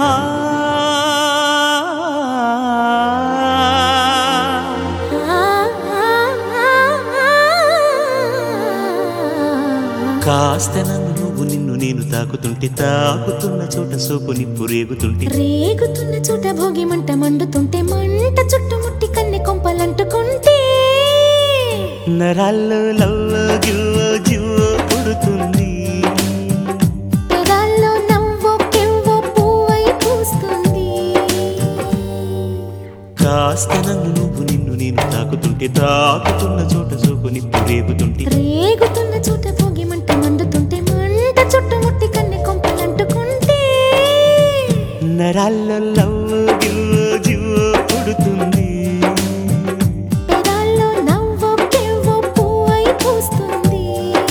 ఆ కాస్త నన్ను నువ్వు నిన్ను నేను తాకుతుంటే తాకుతున్న చోట సోపు నిప్పు రేగుతుంటే రేగుతున్న చోట భోగి మంట మండుతుంటే మంట చుట్టుముట్టి కన్నె కొంపలంటుకుంటే నరాల్లో లవ్వో గివ్వో జివ్వో పుడుతుంది పెదాల్లో నవ్వో కెవ్వో పువ్వై పూస్తుంది కాస్త నన్ను నువ్వు నిన్ను నేను తాకుతుంటే తాకుతున్న చోట సోపు నిప్పు రేగుతుంటే రేగుతున్న చోట భోగి మంట మండుతుంటే మంట చుట్టుముట్టి కన్నె కొంపలంటుకుంటే నరాల్లో లవ్వో గివ్వో జివ్వో పుడుతుంది పెదాల్లో నవ్వో కెవ్వో పువ్వై పూస్తుంది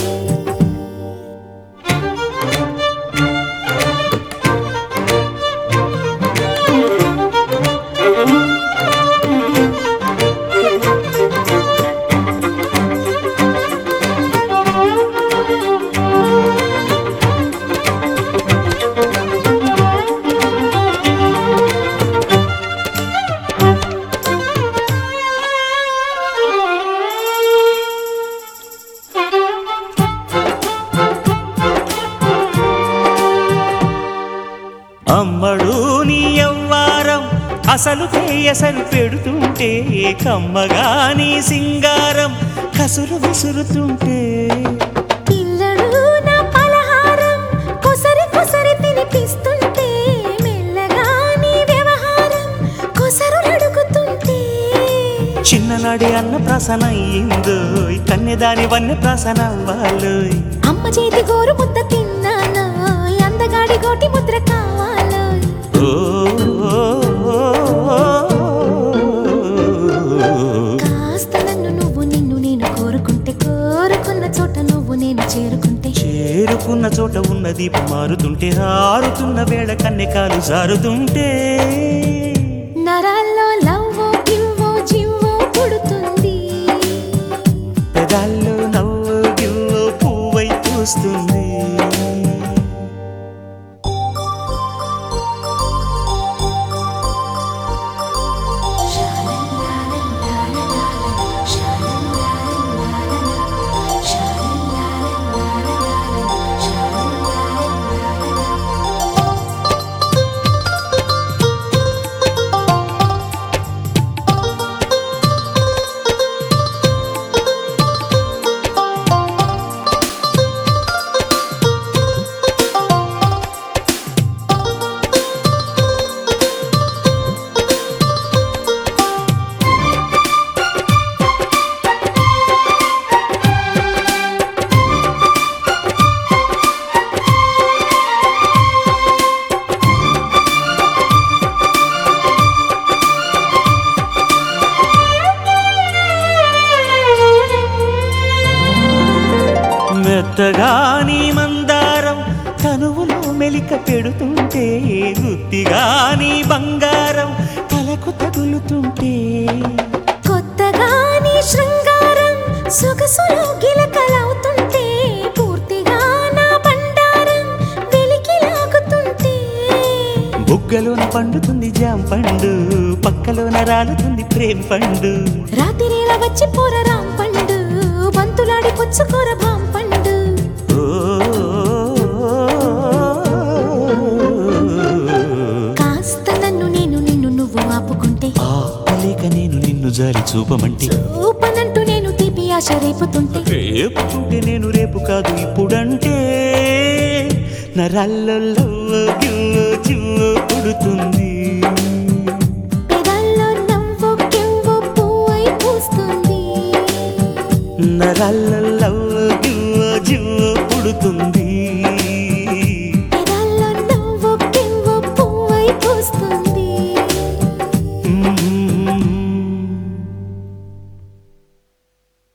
అమ్మడు నీ యవ్వారం అసలు అసలు పెడుతుంటే కమ్మగా నీ సింగారం కసురు విసురుతుంటే పిల్లడు నా పలహారం కొసరి కొసరి తినిపిస్తుంటే మెల్లగా నీ వ్యవహారం కొసరు అడుగుతుంటే చిన్ననాడి అన్న ప్రసన అయ్యిందో కన్నెదాని వన్నె ప్రసన అవ్వాలోయ్ అమ్మ చేతి గోరు ముద్ద తిన్నాను అందగాడి గోటి ముద్ర కావాలో ఓ, ఓ, ఓ, ఓ. కాస్త నన్ను నువ్వు నిన్ను నేను కోరుకుంటే కోరుకున్న చోట నువ్వు నేను చేరుకుంటే చేరుకున్న చోట ఉన్న దీపం మారుతుంటే ఆరుతున్న వేళ కన్నెకాలు జారుతుంటే నరాల్లో లవ్వో గివ్వో జివ్వో పుడుతుంది పెదాల్లో నవ్వు గివ్వు పువ్వై పూస్తుంది మెత్తగా నీ మందారం తనువులో మెలిక పెడుతుంటే గుత్తిగా నీ బంగారం తలకు తగులుతుంటే కొత్తగా నీ శృంగారం సొగసులో గిలకలవుతుంటే పూర్తిగా నా బండారం వెలికి లాగుతుంటే బుగ్గలోన పండుతుంది జాం పండు పక్కలోన రాలుతుంది ప్రేమ పండు రాత్రిలా వచ్చి పోర రాం పండు బంతులాడి పుచ్చుకోర భాం పండు ఓ, కాస్త నన్ను నేను నిన్ను నువ్వు ఆపుకుంటే ఆపలేక నేను నిన్ను జారి చూపమంటే ఊపనంటూ నేను తీపి ఆశ రేపుతుంటే రేపుకుంటే నేను రేపు కాదు ఇప్పుడంటే నరాల్లో గివ్వో జివ్వో పుడుతుంది పెదాల్లో నవ్వో కెవ్వో పువ్వై పూస్తుంది నరాల్లో